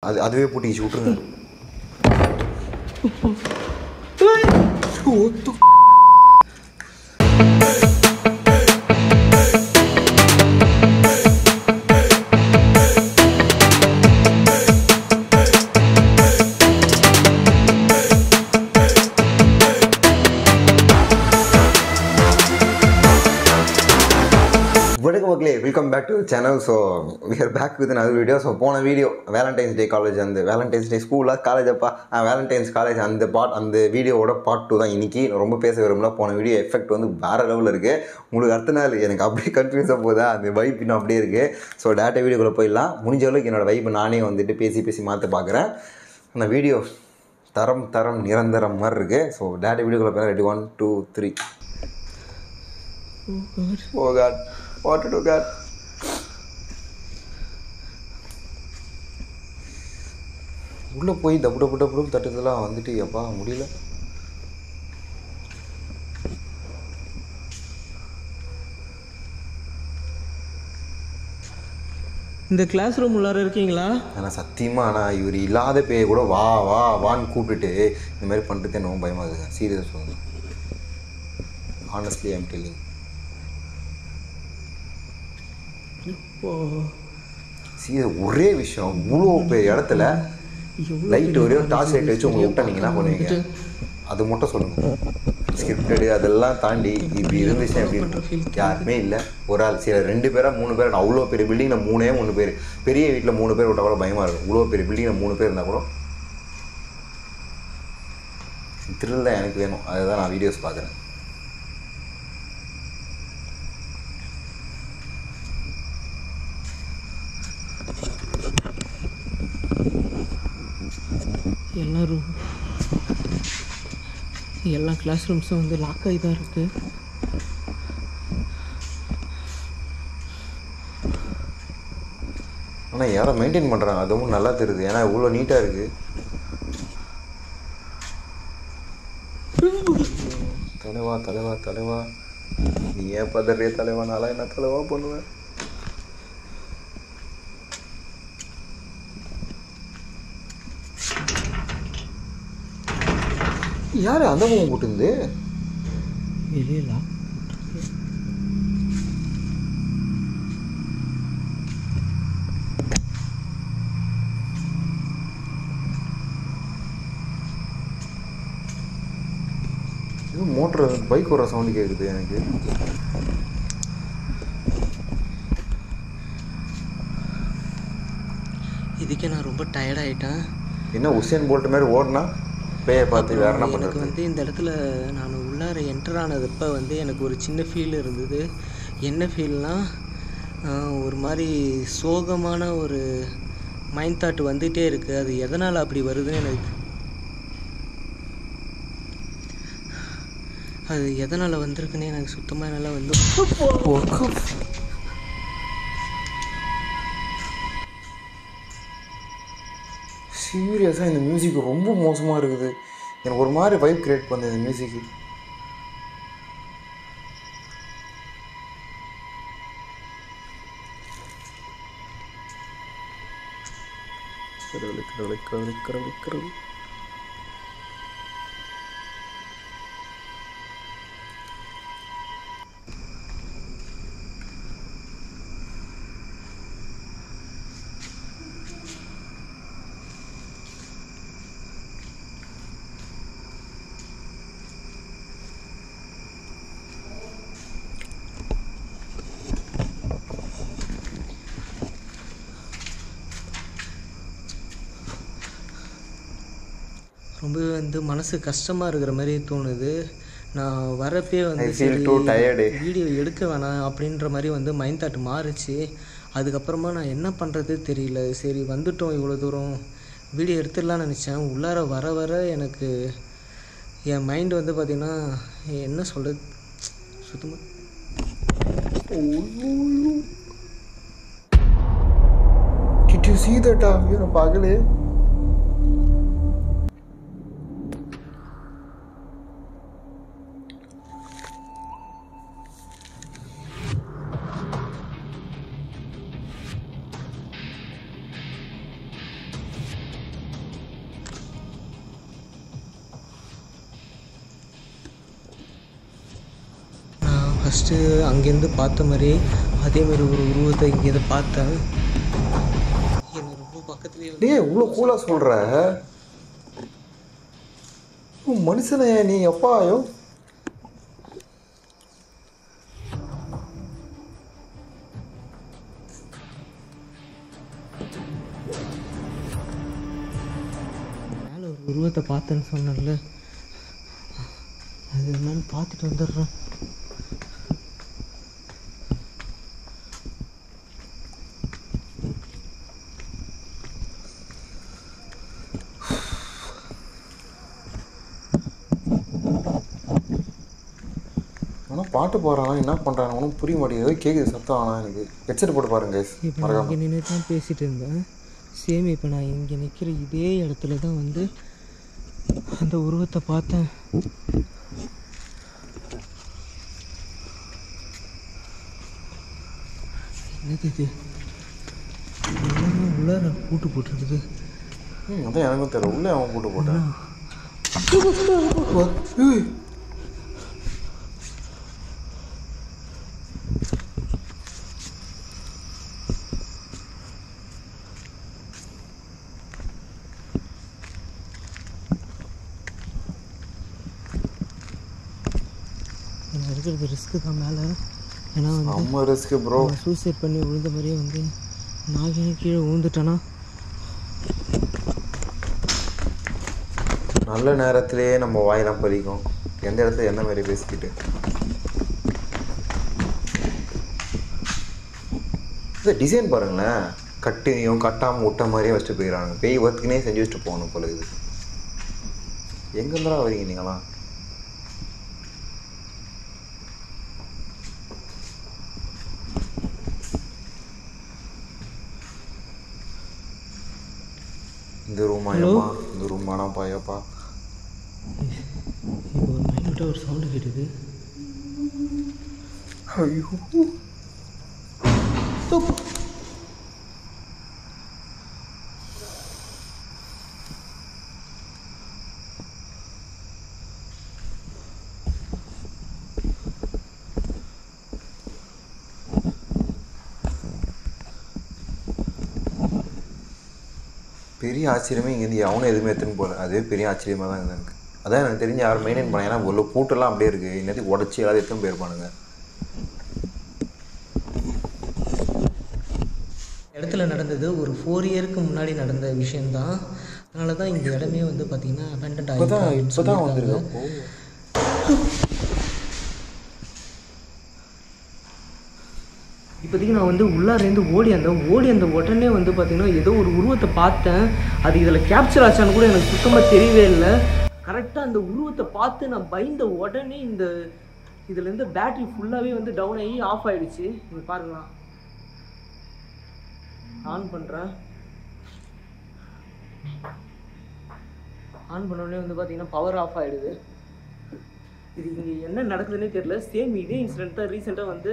அது அதுவே பூட்டிச்சு விட்ருங்க வணக்கம் மக்களே welcome back to channel so we are back with another video so போன வீடியோ வேலண்டைன்ஸ் டே காலேஜ் அந்த வேலண்டைன்ஸ் டே ஸ்கூலாக காலேஜ் அப்பா வேலண்டைன்ஸ் காலேஜ் அந்த பார்ட் அந்த வீடியோவோட பார்ட் டூ தான் இன்னைக்கு ரொம்ப பேச விரும்பல போன வீடியோ எஃபெக்ட் வந்து வேறு லெவலில் இருக்குது உங்களுக்கு அடுத்த நாள் எனக்கு அப்படியே கன்ஃபியூஸாக போதா அந்த வைப் இன்னும் அப்படியே இருக்குது ஸோ டேட்டா வீடியோக்குள்ளே போயிடலாம் முடிஞ்ச அளவுக்கு என்னோடய வைப் நானே வந்துட்டு பேசி பேசி மாற்ற பார்க்குறேன் அந்த வீடியோ தரம் தரம் நிரந்தரம் மாதிரி இருக்குது ஸோ டேட்டா வீடியோக்குள்ளே போய் ready one two three oh God what to God உள்ளே போய் டப்பு டப்பு டப்பு டப்பு தட்டுறதுலாம் வந்துட்டு எப்பா முடியல இந்த கிளாஸ் ரூம் உள்ளார இருக்கீங்களா ஆனால் சத்தியமாக ஆனால் இவர் இல்லாத பேய கூட வா வா வான்னு கூப்பிட்டுட்டு இந்த மாதிரி பண்ணுறது எனக்கு பயமாக இருக்குங்க சீரியஸாக சொல்லுங்க honestly I'm telling oh serious ஒரே விஷயம் இவ்வளோ பெரிய இடத்துல லைட் ஒரே டார்ச் லைட் வச்சு உங்களுக்கு விட்டா நீங்கள் என்ன பண்ணுவீங்க அது மட்டும் சொல்லுங்கள் ஸ்கிரிப்டடு அதெல்லாம் தாண்டி இப்படி இருந்துச்சுன்னா எப்படி இருக்கும் யாருமே இல்லை ஒரு ஆள் சரி ரெண்டு பேரா மூணு பேர் அவ்வளோ பெரிய பில்டிங்கில் மூணே மூணு பேர் பெரிய வீட்டில் மூணு பேர் விட்டா கூட பயமாக இருக்கும் இவ்வளோ பெரிய பில்டிங்கில் மூணு பேர் இருந்தால் கூட த்ரில் தான் எனக்கு வேணும் அதுதான் நான் வீடியோஸ் பார்க்குறேன் எல்லா ரூம் எல்லா கிளாஸ் ரூம்ஸும் வந்து லாக் ஆகி தான் இருக்குது ஆனால் யாரோ மெயின்டைன் பண்ணுறாங்க அதுவும் நல்லா தெரியுது ஏன்னா இவ்வளோ நீட்டாக இருக்குது தலைவா தலைவா தலைவா நீ ஏன் பதறிய தலைவா நாளா என்ன தலைவா பண்ணுவேன் யார் அந்த பக்கம் போட்டுருந்து வெளியே லாக் இது மோட்ரு பைக் வர சவுண்டு கேட்குது எனக்கு இதுக்கே நான் ரொம்ப டயர்ட் ஆகிட்டேன் என்ன உசேன் போல்ட் மாதிரி ஓடினா பேயை பார்த்து வேற என்ன எனக்கு பண்ணுறது வந்து இந்த இடத்துல நான் உள்ளார என்டர் ஆனதப்போ வந்து எனக்கு ஒரு சின்ன ஃபீல் இருந்தது என்ன ஃபீல்னா ஒரு மாதிரி சோகமான ஒரு மைண்ட் தாட் வந்துகிட்டே இருக்குது அது எதனால் அப்படி வருதுன்னு எனக்கு அது எதனால் வந்திருக்குன்னு எனக்கு சுத்தமாக என்னால் வந்து சீரியஸாக இந்த மியூசிக் ரொம்ப மோசமாக இருக்குது எனக்கு ஒரு மாதிரி வைப் கிரியேட் பண்ணுது இந்த மியூசிக்கு கடவுளே கடவுளே கடவுளே கடவுளே கடவுளே ரொம்ப வந்து மனசு கஷ்டமாக இருக்கிற மாதிரி தோணுது நான் வரப்பே வந்து I feel too tired. Video எடுக்க வேணாம் அப்படின்ற மாதிரி வந்து மைண்ட் தாட் மாறுச்சு அதுக்கப்புறமா நான் என்ன பண்ணுறது தெரியல சரி வந்துட்டோம் இவ்வளோ தூரம் வீடியோ எடுத்துடலாம்னு நினச்சேன் உள்ளார வர வர எனக்கு என் மைண்ட் வந்து பார்த்திங்கன்னா என்ன சொல்கிறது சுத்தமாக Did you see that? Uh, you know, பாகலே ஃபஸ்ட்டு அங்கேருந்து பார்த்த மாதிரியே அதேமாரி ஒரு உருவத்தை இங்கேருந்து பார்த்தேன் என்ன ரொம்ப பக்கத்துலேயே வந்து டேய் இவ்வளோ கூலாக சொல்கிற மனுஷனே நீ எப்பாயோ மேலே ஒரு உருவத்தை பார்த்தேன்னு சொன்னேன்ல அது என்னன்னு பார்த்துட்டு வந்துடுறேன் ஆனால் பாட்டு போடுறான் என்ன பண்ணுறான் ஒன்றும் புரிய மாட்டேங்குது கேட்குது சத்தம் ஆனால் எனக்கு ஹெட்செட் போட்டு பாருங்க guys. இப்போ நான் இங்கே நின்று தான் பேசிகிட்டு இருந்தேன் சேம் இப்போ நான் இங்கே நிற்கிற இதே இடத்துல தான் வந்து அந்த உருவத்தை பார்த்தேன் என்னது இது எல்லாமே உள்ளார பூட்டு போட்டிருக்குது ம் அதான் எனக்கும் தெரியல உள்ளே அவன் போட்டு போட்டான் ஏய். நான் இருக்கிறது ரிஸ்க்கு தான் மேலே ஏன்னா வந்து செம்ம ரிஸ்க் ப்ரோ அவன் சூசைட் பண்ணி விழுந்த மாதிரியே வந்து நான் கீழே விழுந்துட்டேன்னா நல்ல நேரத்திலேயே நம்ம வாயெல்லாம் பறிக்கும் எந்த இடத்துல எந்த மாதிரி பேசிக்கிட்டு இந்த டிசைன் பாருங்களேன் கட்டையும் கட்டாமல் விட்ட மாதிரியே வச்சுட்டு போயிடறாங்க பேய் ஒர்க்குனே செஞ்சு வச்சுட்டு போகணும் போல இது எங்கேருந்துடா வரீங்க நீங்களாம் இந்த ரூமா ஏப்பா இந்த ரூம் வேணாம்ப்பா ஏப்பா இப்போ ஒரு மைனூட்டாக ஒரு சவுண்டு கேட்டுது ஐயோ பெரிய ஆச்சரியமே இங்கேருந்து அவனும் எதுவுமே எடுத்துன்னு போகல அதுவே பெரிய ஆச்சரியமாக தான் இருக்குது எனக்கு அதான் எனக்கு தெரிஞ்சு யாரும் மெயின்டைன் பண்ண ஏன்னா உள்ள பூட்டெல்லாம் அப்படியே இருக்குது இன்னத்துக்கு உடச்சி எல்லாத்தையும் எடுத்துன்னு போயிருப்பானுங்க இடத்துல நடந்தது ஒரு ஃபோர் இயருக்கு முன்னாடி நடந்த விஷயந்தான் அதனால தான் இந்த இடமே வந்து பார்த்தீங்கன்னா அபேண்டட் இப்போ தான் ஆகிருக்கு இப்போ தான் வந்திருக்கு அப்போ இப்போதைக்கு நான் வந்து உள்ளாரேந்து ஓடி அந்த ஓடி அந்த உடனே வந்து பார்த்தீங்கன்னா ஏதோ ஒரு உருவத்தை பார்த்தேன் அது இதில் கேப்சர் ஆச்சான்னு கூட எனக்கு சுத்தமாக தெரியவே இல்லை கரெக்டாக அந்த உருவத்தை பார்த்து நான் பயந்த உடனே இந்த இதுலேருந்து பேட்டரி ஃபுல்லாகவே வந்து டவுன் ஆகி ஆஃப் ஆயிடுச்சு இங்க பாருங்களா ஆன் பண்ணுறேன் ஆன் பண்ண உடனே வந்து பார்த்தீங்கன்னா பவர் ஆஃப் ஆகிடுது இது இங்கே என்ன நடக்குதுன்னே தெரியல சேம் இதே இன்சிடென்ட் தான் ரீசெண்டாக வந்து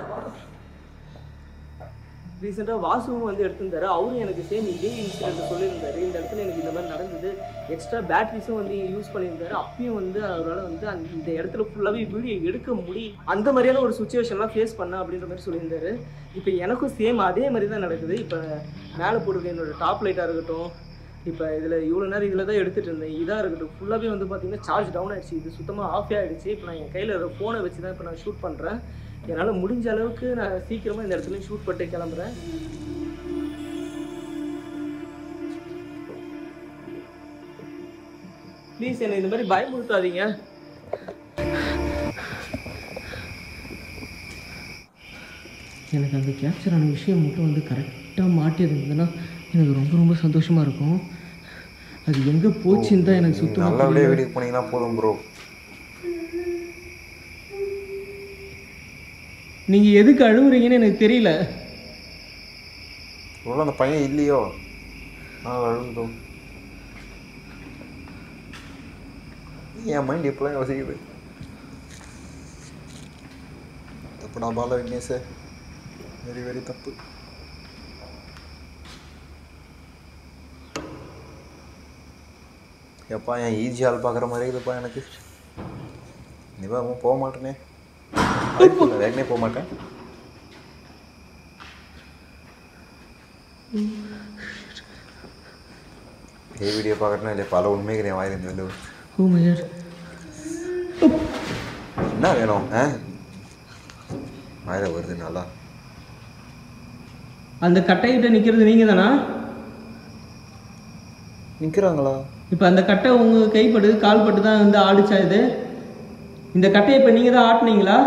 ரீசெண்டாக வாசுவும் வந்து எடுத்திருந்தாரு அவரும் எனக்கு சேம் இதே இன்சிடென்ட் சொல்லியிருந்தாரு இந்த இடத்துல எனக்கு இந்த மாதிரி நடந்தது எக்ஸ்ட்ரா பேட்டரிஸும் வந்து யூஸ் பண்ணியிருந்தாரு அப்பயும் வந்து அவரால் வந்து அந்த இந்த இடத்துல ஃபுல்லாகவே வீடியோ எடுக்க முடியும் அந்த மாதிரியான ஒரு சுச்சுவேஷன்லாம் ஃபேஸ் பண்ண அப்படின்ற மாதிரி சொல்லியிருந்தாரு இப்போ எனக்கும் சேம் அதே மாதிரி தான் நடக்குது இப்போ மேலே போட்டுருக்க என்னோட டாப் லைட்டாக இருக்கட்டும் இப்போ இதில் இவ்வளோ நேரம் இதில் தான் எடுத்துகிட்டு இருந்தேன் இதாக இருக்கட்டும் ஃபுல்லாகவே வந்து பார்த்தீங்கன்னா சார்ஜ் டவுன் ஆயிடுச்சு இது சுத்தமாக ஆஃப் ஆகிடுச்சு இப்போ நான் என் கையில் ஃபோனை வச்சு தான் இப்போ நான் ஷூட் பண்ணுறேன் என்னால் முடிஞ்ச அளவுக்கு நான் சீக்கிரமாக இந்த இடத்துல ஷூட் பண்ணிட்டு கிளம்புறேன் ப்ளீஸ் என்னை இந்த மாதிரி பயமுறுத்தாதீங்க எனக்கு அந்த கேப்சர் ஆன விஷயம் மட்டும் வந்து கரெக்டாக மாட்டியிருந்ததுன்னா எனக்கு ரொம்ப ரொம்ப சந்தோஷமாக இருக்கும் அது எங்கே போச்சுன்னு தான் எனக்கு சுத்தமாக நல்லபடியாக வீடியோ போனீங்கன்னா போதும் ப்ரோ நீங்கள் எதுக்கு அழுகுறீங்கன்னு எனக்கு தெரியல இவ்வளோ அந்த பையன் இல்லையோ ஆ அழுந்தோம் என் மைண்ட் இப்போலாம் யோசிக்குது தப்புடா பால விக்னேஷ் வெரி வெரி தப்பு எப்பா என் ஈஸி ஆள் பார்க்குற மாதிரி இருக்குதுப்பா எனக்கு இனிமே போக மாட்டேனே வாய்ப்பு இல்லை வேகனே போக மாட்டேன் ஏ வீடியோ பார்க்கறேன்னா இல்லை பல உண்மைகள் என் வாயிலிருந்து வந்து ஓ மை காட் என்ன வேணும் ஆ வாயில வருது நல்லா அந்த கட்டைகிட்ட நிற்கிறது நீங்கள் தானா நிற்கிறாங்களா இப்போ அந்த கட்டை உங்கள் கைப்பட்டு கால் பட்டு தான் வந்து ஆடிச்சா இது இந்த கட்டையை இப்போ நீங்கள் தான் ஆட்டினீங்களா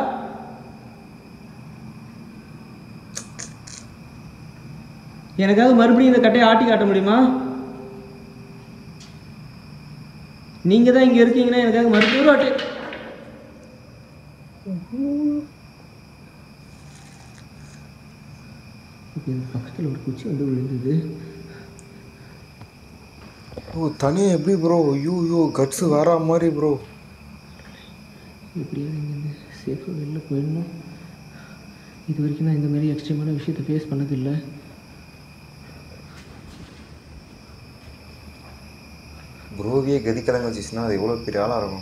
எனக்காக மறுபடியும் இந்த கட்டையை ஆட்டி காட்ட முடியுமா நீங்கள் தான் இங்கே இருக்கீங்கன்னா எனக்காக மறுபடியும் ஒரு வாட்டி பக்கத்தில் ஒரு குச்சி வந்து விழுந்தது ஓ தனியாக எப்படி ப்ரோ ஐயோ ஐயோ கட்ஸு வேற மாதிரி ப்ரோ எப்படியாவது இங்கேருந்து சேஃபாக வெளில போயிடணும் இது வரைக்கும் நான் இந்த மாதிரி எக்ஸ்ட்ரீமான விஷயத்தை ஃபேஸ் பண்ணதில்லை ப்ரோவியே கதி கலங்க வச்சுச்சுன்னா அது எவ்வளோ பெரிய ஆளாக இருக்கும்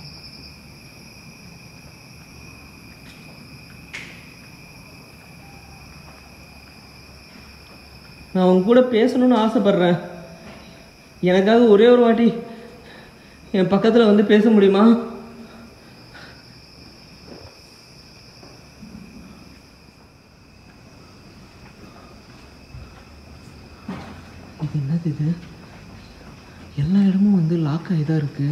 நான் உங்க கூட பேசணும்னு ஆசைப்பட்றேன் எனக்காக ஒரே ஒரு வாட்டி என் பக்கத்தில் வந்து பேச முடியுமா இது என்னது இது எல்லா இடமும் வந்து லாக் ஆகி தான் இருக்குது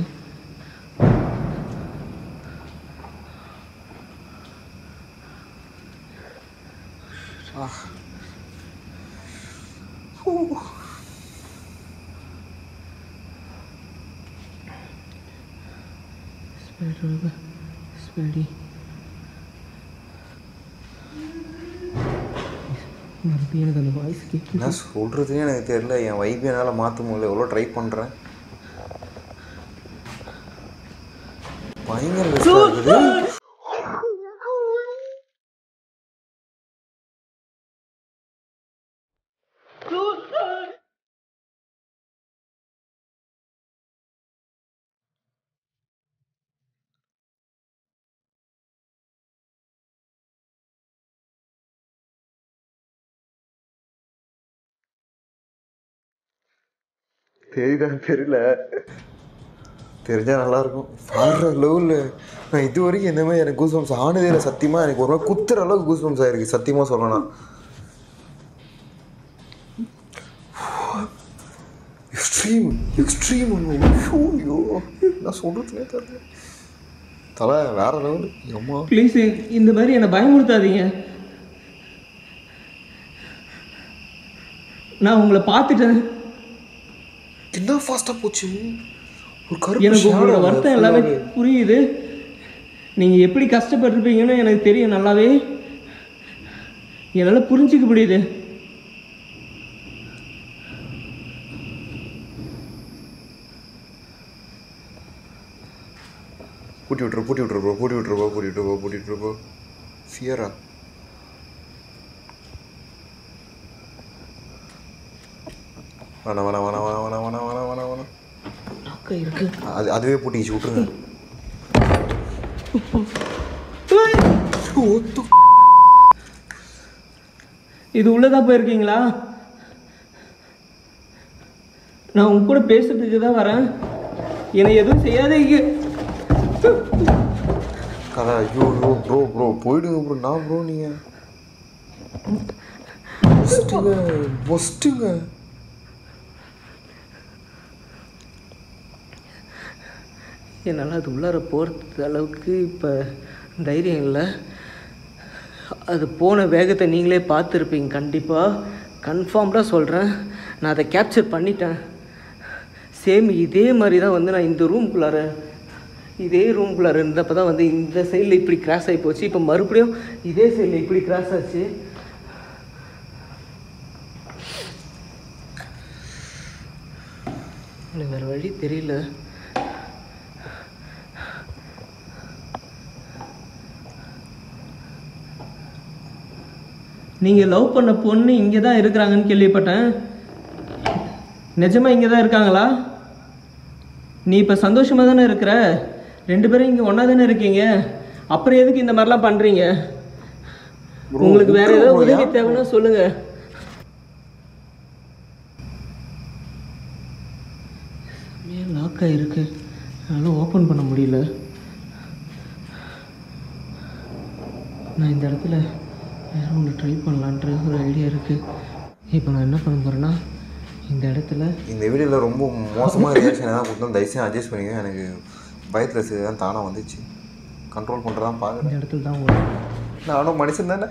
ஸ்பைடர் ஸ்பைடி மறுபடியும் எனக்கு அந்த வாய்ஸ் கேட்குது என்ன சொல்கிறதுனே எனக்கு தெரியல என் வைப் என்னால் மாற்ற முடியல எவ்வளோ ட்ரை பண்ணுறேன் பயங்கர risk ஆ இருக்குது தெரியுதா தெரியல தெரிஞ்சால் நல்லாயிருக்கும் பாடுற லெவலில் நான் இது வரைக்கும் இந்த மாதிரி எனக்கு கூஸ் பம்ப்ஸ் ஆனதே இல்லை சத்தியமாக எனக்கு ஒரு மாதிரி குத்துற அளவுக்கு கூஸ் பம்ப்ஸ் ஆயிருக்கு சத்தியமாக சொல்லணும் எக்ஸ்ட்ரீம் எக்ஸ்ட்ரீம் ஐயோ நான் சொல்கிறதுனே தெரியல தலை வேற லெவல் அம்மா ப்ளீஸ் இந்த மாதிரி என்னை பயமுறுத்தாதீங்க நான் உங்களை பார்த்துட்டேன் என்ன ஃபாஸ்ட்டாக போச்சு ஒரு கருப்பு எனக்கு உங்களோட shadow வருத்தம் எல்லாமே full-ஆவே. புரியுது நீங்கள் எப்படி கஷ்டப்பட்டிருப்பீங்கன்னு எனக்கு தெரியும் நல்லாவே என்னால் புரிஞ்சிக்க முடியுது பூட்டி விட்ரு பூட்டி விட்ரு ப்ரோ பூட்டி விட்ரு ப்ரோ பூட்டி விட்ரு ப்ரோ பூட்டி விட்ரு ப்ரோ ஃபியரா வேணாம் வேணாம் வேணாம் வேணாம் வேணாம் வேணாம் வேணாம் வேணாம் வேணாம் லாக்காக இருக்கு அது அதுவே பூட்டிச்சு விட்ருங்க இது உள்ளதா போயிருக்கீங்களா நான் உங்க கூட பேசுறதுக்கு தான் வரேன் என்னை எதுவும் செய்யாதீங்க கதை ஐயோ ப்ரோ ப்ரோ ப்ரோ போயிடுங்க ப்ரோ நான் ப்ரோ நீங்கள் ஒஸ்ட்டுங்க ஒஸ்ட்டுங்க என்னால் அது உள்ளார போகிறது அளவுக்கு இப்போ தைரியம் இல்லை அது போன வேகத்தை நீங்களே பார்த்துருப்பீங்க கண்டிப்பாக கன்ஃபார்ம்டாக சொல்கிறேன் நான் அதை கேப்சர் பண்ணிட்டேன் சேம் இதே மாதிரி தான் வந்து நான் இந்த ரூம்குள்ளார இதே ரூம்குள்ளார இருந்தப்போ தான் வந்து இந்த சைடில் இப்படி கிராஸ் ஆகி போச்சு இப்போ மறுபடியும் இதே சைடில் இப்படி கிராஸ் ஆச்சு எனக்கு வேறு வழி தெரியல நீங்கள் லவ் பண்ண பொண்ணு இங்கே தான் இருக்கிறாங்கன்னு கேள்விப்பட்டேன் நிஜமா இங்கே தான் இருக்காங்களா நீ இப்போ சந்தோஷமாக தானே இருக்கிற ரெண்டு பேரும் இங்கே ஒன்றா தானே இருக்கீங்க அப்புறம் எதுக்கு இந்த மாதிரிலாம் பண்ணுறீங்க Bro, உங்களுக்கு வேற விட்டுரு ஏதாவது bro, உதவி ஏன் தேவைன்னா சொல்லுங்க லாக் ஆகிருக்கு அதனால் ஓப்பன் பண்ண முடியல நான் இந்த இடத்துல வேற ஒன்று ட்ரை பண்ணலான்ற ஒரு ஐடியா இருக்குது இப்போ நான் என்ன பண்ண போகிறேன்னா இந்த இடத்துல இந்த வீடியோவில் ரொம்ப மோசமாக ரியாக்ஷன் ஏதாவது கொடுத்தோம் தயவுசெய்து அட்ஜஸ்ட் பண்ணிக்க எனக்கு பயத்தில் சரி தான் தானாக வந்துச்சு கண்ட்ரோல் பண்ணுறதான் பார்க்குறேன் இந்த இடத்துல தான் ஒரு நானும் மனுஷன் தானே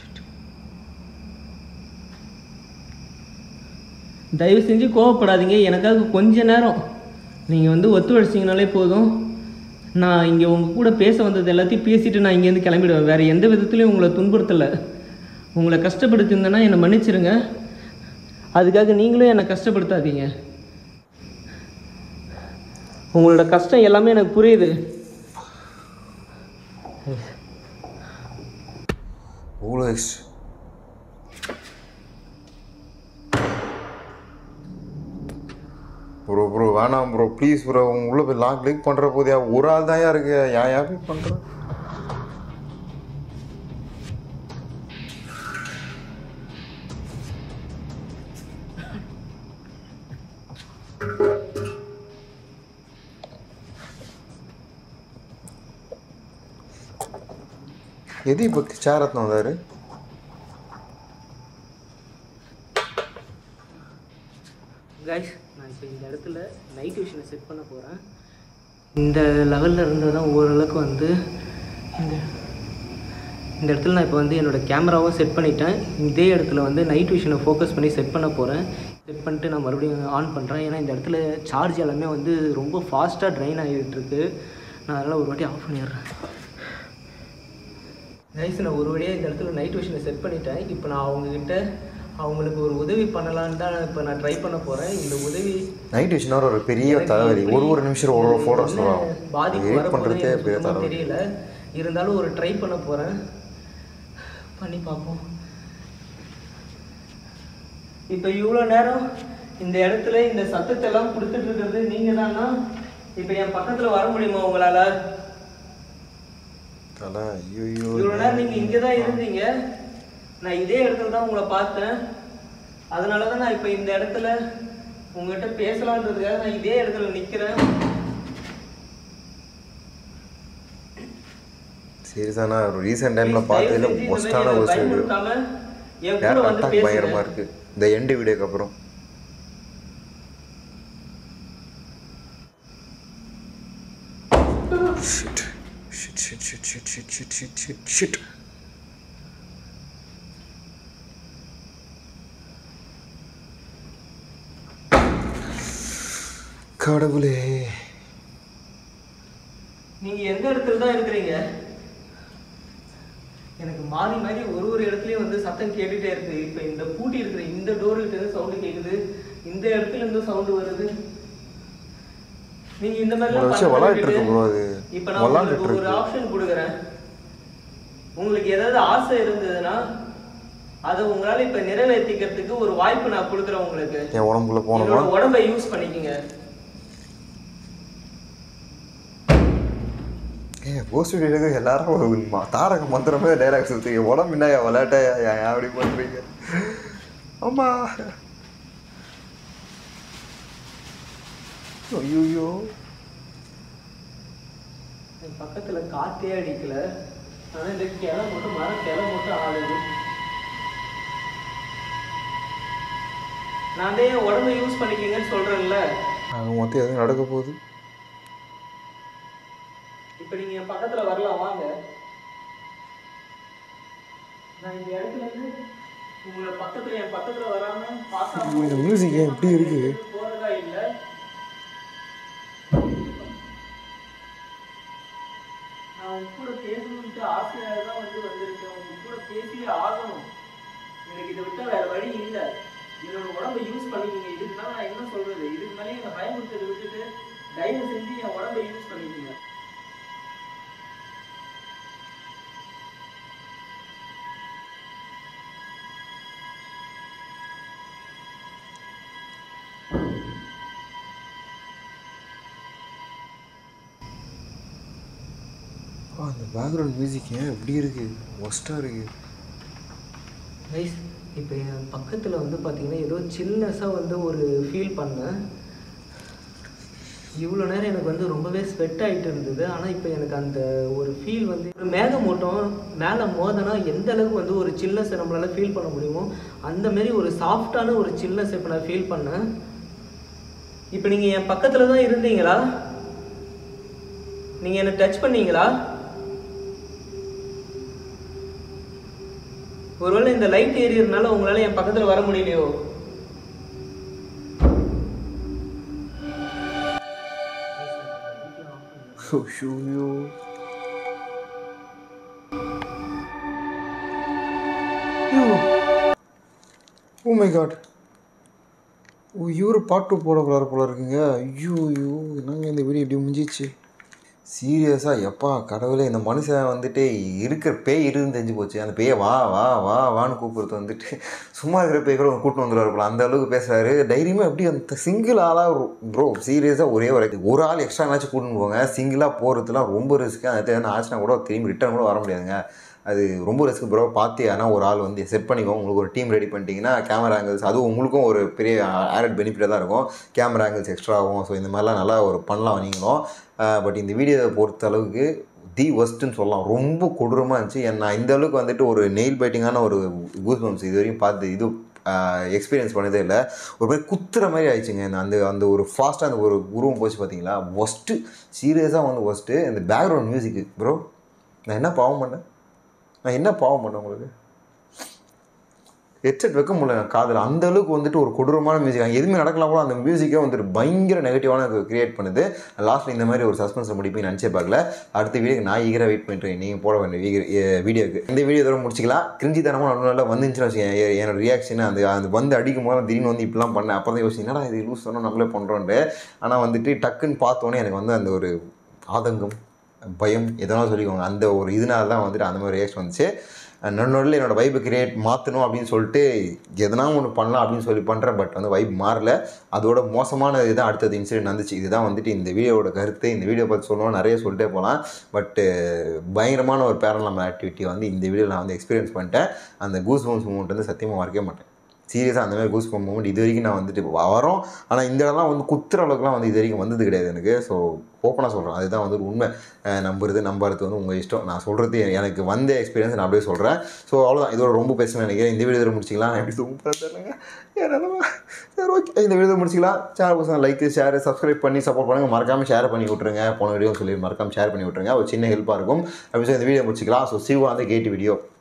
தயவு செஞ்சு கோவப்படாதீங்க எனக்காக கொஞ்ச நேரம் நீங்கள் வந்து ஒத்துழைச்சிங்கனாலே போதும் நான் இங்கே உங்கள் கூட பேச வந்தது எல்லாத்தையும் பேசிட்டு நான் இங்கேருந்து கிளம்பிடுவேன் வேறு எந்த விதத்துலையும் உங்களை துன்புறுத்தலை உங்களை கஷ்டப்படுத்தியிருந்தேன்னா என்னை மன்னிச்சிருங்க அதுக்காக நீங்களும் என்னை கஷ்டப்படுத்தாதீங்க உங்களோட கஷ்டம் எல்லாமே எனக்கு புரியுது இவ்வளோ ப்ரோ ப்ரோ வேணாம் ப்ரோ ப்ளீஸ் ப்ரோ உங்க உள்ள போய் லாக் லிக் பண்ணுற போதியா ஒரு ஆள் தான் இருக்கு ஏன் ஏன் போய் பண்ணுறேன் எது இப்போ சேர் எத்தனை வந்தாரு கைஸ் நான் இப்போ இந்த இடத்துல நைட் விஷனை செட் பண்ண போகிறேன் இந்த லெவலில் இருந்து தான் ஓரளவுக்கு வந்து இந்த இந்த இடத்துல நான் இப்போ வந்து என்னோடய கேமராவும் செட் பண்ணிட்டேன் இதே இடத்துல வந்து நைட் விஷனை ஃபோக்கஸ் பண்ணி செட் பண்ண போகிறேன் செட் பண்ணிட்டு நான் மறுபடியும் ஆன் பண்ணுறேன் ஏன்னா இந்த இடத்துல சார்ஜ் எல்லாமே வந்து ரொம்ப ஃபாஸ்ட்டாக ட்ரைன் ஆகிட்டு இருக்கு நான் அதனால் ஒரு வாட்டி ஆஃப் பண்ணிடுறேன் கைஸ் நான் ஒரு வழியாக இந்த இடத்துல நைட் விஷனை செட் பண்ணிட்டேன் இப்போ நான் அவங்கக்கிட்ட அவங்களுக்கு ஒரு உதவி பண்ணலான்னு தான் இப்போ நான் ட்ரை பண்ண போகிறேன் இந்த உதவி நைட் விஷயம் ஒரு பெரிய தலைவலி ஒரு ஒரு நிமிஷம் ஒரு ஒரு ஃபோட்டோஸ் என்ன வரும் பாதிப்பு எடிட் வரப்போகுது பண்ணுறதே எனக்கு பெரிய சுத்தமா தலைவலி தெரியல இருந்தாலும் ஒரு ட்ரை பண்ண போகிறேன் பண்ணி பார்ப்போம் இப்போ இவ்வளோ நேரம் இந்த இடத்துல இந்த சத்தத்தை எல்லாம் கொடுத்துட்டு இருக்கிறது நீங்கள் தானா இப்போ என் பக்கத்தில் வர முடியுமா உங்களால் தலை ஐயோ இவ்வளோ நேரம் நீங்கள் இங்கே தான் இருந்தீங்க நான் இதே இடத்துல தான் உங்களை பார்த்தேன் அதனால தான் நான் இப்போ இந்த இடத்துல உங்ககிட்ட பேசலான்றதுக்காக நான் இதே இடத்துல நிற்கிறேன் சீரியஸாக நான் ஒரு ரீசெண்ட் டைமில் பார்த்ததுல ஒஸ்டான ஒரு வீடியோ என் கூட ஏர் வந்து அட்டாக் பயங்கரமாக பேசுங்க இருக்கு இந்த எண்டு வீடியோக்கு அப்புறம் Shit. Shit, shit, shit, shit, shit, shit, shit, shit, shit. கடவுளே நீங்க எந்த இடத்துல தான் இருக்கிறீங்க எனக்கு மாறி மாறி ஒரு ஒரு இடத்துலயும் வந்து சத்தம் கேட்டுட்டே இருக்கு இப்ப இந்த பூட்டி இருக்கிற இந்த டோர்கிட்ட இருந்து சவுண்ட் கேக்குது இந்த இடத்துல இருந்து சவுண்ட் வருது நீங்க இந்த மாதிரி உங்களை வச்சு விளையாடிட்டு இருக்கு bro அது. இப்ப நான் விளையாடிட்டு உங்களுக்கு ஒரு இருக்கு. ஆப்ஷன் கொடுக்குறேன் உங்களுக்கு ஏதாவது ஆசை இருந்ததுன்னா அதை உங்களால இப்ப நிறைவேற்றிக்கிறதுக்கு ஒரு வாய்ப்பு நான் கொடுக்குறேன் உங்களுக்கு என் உடம்புக்குள்ள போனோமா என்னோட உடம்பை யூஸ் பண்ணிக்கங்க ஏ கோஸ்ட் வீடியோக்கு எல்லாரும் ஒரு ம- தாரக மந்திரமே டைலாக் சுற்றுங்க உடம்பு என்ன விளையாட்ட ஏன் அப்படி பண்ணுறீங்க ஆமா ஐயோ என் பக்கத்துல காத்தே அடிக்கல ஆனா இந்த கிளை மட்டும் மரம் கிளை மட்டும் ஆடுது நான் தான் என் உடம்பை யூஸ் பண்ணிக்கங்கன்னு சொல்றேன்ல அது மொத்தம் எதுவும் நடக்க போகுது இப்ப நீங்க என் பக்கத்துல வரலாம் வாங்க நான் இந்த இடத்துல இருந்து உங்களோட பக்கத்துல என் பக்கத்துல வராம பார்க்காம இந்த மியூசிக் ஏன் இப்படி இருக்கு போறதா இல்ல நான் உங்க கூட பேசணும்ட்டு ஆசையாக தான் வந்து வந்திருக்கேன் உங்க கூட பேசியே ஆகணும் எனக்கு இதை விட்டா வேற வழி இல்லை என்னோட உடம்பை யூஸ் பண்ணிக்கிங்க இதுக்கு மேல நான் என்ன சொல்றது இதுக்கு மேலே என்னை பயமுறுத்ததை விட்டுட்டு தயவு செஞ்சு என் உடம்பை யூஸ் பண்ணிக்கிங்க ஆ, அந்த பேக்ரவுண்ட் மியூசிக் ஏன் இப்படி இருக்கு ஒஸ்ட்டாக இருக்கு கைஸ் இப்போ என் பக்கத்தில் வந்து பார்த்தீங்கன்னா ஏதோ சில்னஸாக வந்து ஒரு ஃபீல் பண்ணேன் இவ்வளோ நேரம் எனக்கு வந்து ரொம்பவே ஸ்வெட் ஆகிட்டு இருந்தது ஆனால் இப்போ எனக்கு அந்த ஒரு ஃபீல் வந்து ஒரு மேகமூட்டம் மேலே மோதனா எந்த அளவுக்கு வந்து ஒரு சில்னஸை நம்மளால் ஃபீல் பண்ண முடியுமோ அந்த மாதிரி ஒரு சாஃப்டான ஒரு சில்னஸ் இப்போ நான் ஃபீல் பண்ணேன் இப்போ நீங்கள் என் பக்கத்தில் தான் இருந்தீங்களா நீங்கள் என்னை டச் பண்ணீங்களா ஒருவேளை இந்த லைட் ஏரியறதுனால உங்களால என் பக்கத்துல வர முடியலையோ ஐயோ ஓ மை காட் ஓ இவர் பாட்டு போட போகிறாரு போல இருக்குங்க ஐயோ ஐயோ என்னங்க இந்த வீடியோ இப்படி முடிஞ்சிச்சு சீரியஸாக எப்பா கடவுளே இந்த மனுஷன் வந்துட்டு இருக்கிற பேய் இருக்குன்னு தெரிஞ்சு போச்சு அந்த பேயை வா வா வா வான்னு கூப்பிடுறது வந்துட்டு சும்மா இருக்கிற பேய் கூட கூப்பிட்டு வந்துடுவார் போல அந்த அளவுக்கு பேசுகிறாரு தைரியமாக எப்படி அந்த சிங்கிள் ஆளாக ப்ரோ சீரியஸாக ஒரே ஒரு ஒரு ஆள் எக்ஸ்ட்ரானாச்சும் கூட்டின்னு போங்க சிங்கிளாக போகிறதுலாம் ரொம்ப ரிஸ்க்கு அந்த டைம் ஆச்சுன்னா கூட திரும்பி ரிட்டர்ன் கூட வர முடியாதுங்க அது ரொம்ப ரிஸ்க் ப்ரோ பார்த்து ஆனால் ஒரு ஆள் வந்து செட் பண்ணிக்கோங்க உங்களுக்கு ஒரு டீம் ரெடி பண்ணிட்டீங்கன்னா கேமரா ஆங்கிள்ஸ் அதுவும் உங்களுக்கும் ஒரு பெரிய ஆடட் பெனிஃபிட்டாக தான் இருக்கும் கேமரா ஆங்கிள்ஸ் எக்ஸ்ட்ரா ஆகும் ஸோ இந்த மாதிரிலாம் நல்லா ஒரு பண்ணலாம் நீங்களும் பட் இந்த வீடியோவை பொறுத்த அளவுக்கு தி ஒஸ்ட்டுன்னு சொல்லலாம் ரொம்ப கொடூரமாக இருந்துச்சு ஏன் நான் இந்த அளவுக்கு வந்துட்டு ஒரு நெயில் பைட்டிங்கான ஒரு கூஸ் பம்ப்ஸ் இது வரைக்கும் பார்த்து இது எக்ஸ்பீரியன்ஸ் பண்ணதே இல்லை ஒரு மாதிரி குத்துற மாதிரி ஆயிடுச்சுங்க இந்த அந்த அந்த ஒரு ஃபாஸ்ட்டாக அந்த ஒரு உருவம் போச்சு பார்த்தீங்களா ஒஸ்ட்டு சீரியஸாக வந்து ஒஸ்ட்டு இந்த பேக்ரவுண்ட் மியூசிக்கு ப்ரோ நான் என்ன பாவம் பண்ணேன் நான் என்ன பாவம் பண்ணேன் உங்களுக்கு ஹெட்செட் வைக்க முடியல காதில் அந்த அளவுக்கு வந்துட்டு ஒரு கொடூரமான மியூசிக் அங்கே எதுவுமே நடக்கலாம் கூட அந்த மியூசிக்கே வந்துட்டு பயங்கர நெகட்டிவான கிரியேட் பண்ணுது லாஸ்ட்டில் இந்த மாதிரி ஒரு சஸ்பென்ஸை முடிப்பி நினச்சே பார்க்கல அடுத்த வீடியோக்கு நான் ஈகராக வெயிட் பண்ணிட்டு நீங்கள் போட வேண்டிய வீடியோ வீடியோக்கு இந்த வீடியோ தூரம் முடிச்சிக்கலாம் கிரிஞ்சி தரமாக நல்ல நல்லா வந்துச்சுன்னு வச்சுக்கேன் எ- என்னோட ரியாக்ஷன் அந்த அந்த வந்து அடிக்கும் போது திடீர்னு வந்து இப்படிலாம் பண்ணேன் அப்போ தான் யோசிச்சு என்னடா இது லூஸ் சொன்னால் நம்மளே பண்ணுறோன்ட்டு ஆனால் வந்துட்டு டக்குன்னு பார்த்தோன்னே எனக்கு வந்து அந்த ஒரு ஆதங்கம் பயம் எதனாலும் சொல்லிக்கோங்க அந்த ஒரு இதனால தான் வந்துட்டு அந்த மாதிரி ரியாக்ஷன் வந்துச்சு நன்னொடில் என்னோட வைப்பு கிரியேட் மாற்றணும் அப்படின்னு சொல்லிட்டு எதனா ஒன்று பண்ணலாம் அப்படின்னு சொல்லி பண்ணுறேன் பட் வந்து வைப் மாறல அதோட மோசமான இதுதான் அடுத்தது இன்சிடென்ட் வந்துச்சு இதுதான் வந்துட்டு இந்த வீடியோவோட கருத்து இந்த வீடியோ பற்றி சொல்லணும் நிறைய சொல்லிட்டே போகலாம் பட்டு பயங்கரமான ஒரு பேரலாம் ஆக்டிவிட்டி வந்து இந்த வீடியோவில் நான் வந்து எக்ஸ்பீரியன்ஸ் பண்ணிட்டேன் அந்த கூஸ் பம்ஸ் மூமெண்ட் வந்து சத்தியமாக மறக்கவே மாட்டேன் சீரியஸாக அந்த மாதிரி கூஸ் பம்ப் மூமெண்ட் இது வரைக்கும் நான் வந்துட்டு வரோம் ஆனால் இந்த இடம்லாம் வந்து குத்துற அளவுக்குலாம் வந்து இது வரைக்கும் வந்தது கிடையாது எனக்கு ஸோ ஓப்பனாக சொல்கிறேன் அதுதான் வந்து உண்மை அஹ் நம்புறது நம்பாறது வந்து உங்கள் இஷ்டம் நான் சொல்கிறது எனக்கு வந்த எக்ஸ்பீரியன்ஸ் நான் அப்படியே சொல்கிறேன் ஸோ அவ்வளோதான் இதோட ரொம்ப பேசுவேன் நினைக்கிறேன் இந்த வீடியோ முடிச்சிக்கலாம் எப்படி சூப்பராக தெரியலங்க ஏன்னா சரி ஓகே இந்த வீடியோ முடிச்சிக்கலாம் சேனல் பசங்க லைக் ஷேர் சப்ஸ்கிரைப் பண்ணி சப்போர்ட் பண்ணுங்கள் மறக்காமல் ஷேர் பண்ணி விட்ருங்க போன வீடியோ சொல்லி மறக்காமல் ஷேர் பண்ணி விட்ருங்க ஒரு சின்ன ஹெல்ப்பாக இருக்கும் அப்படி சொல்லி இந்த வீடியோ முடிச்சிக்கலாம் ஸோ சிவா வந்து கேட்டு வீடியோ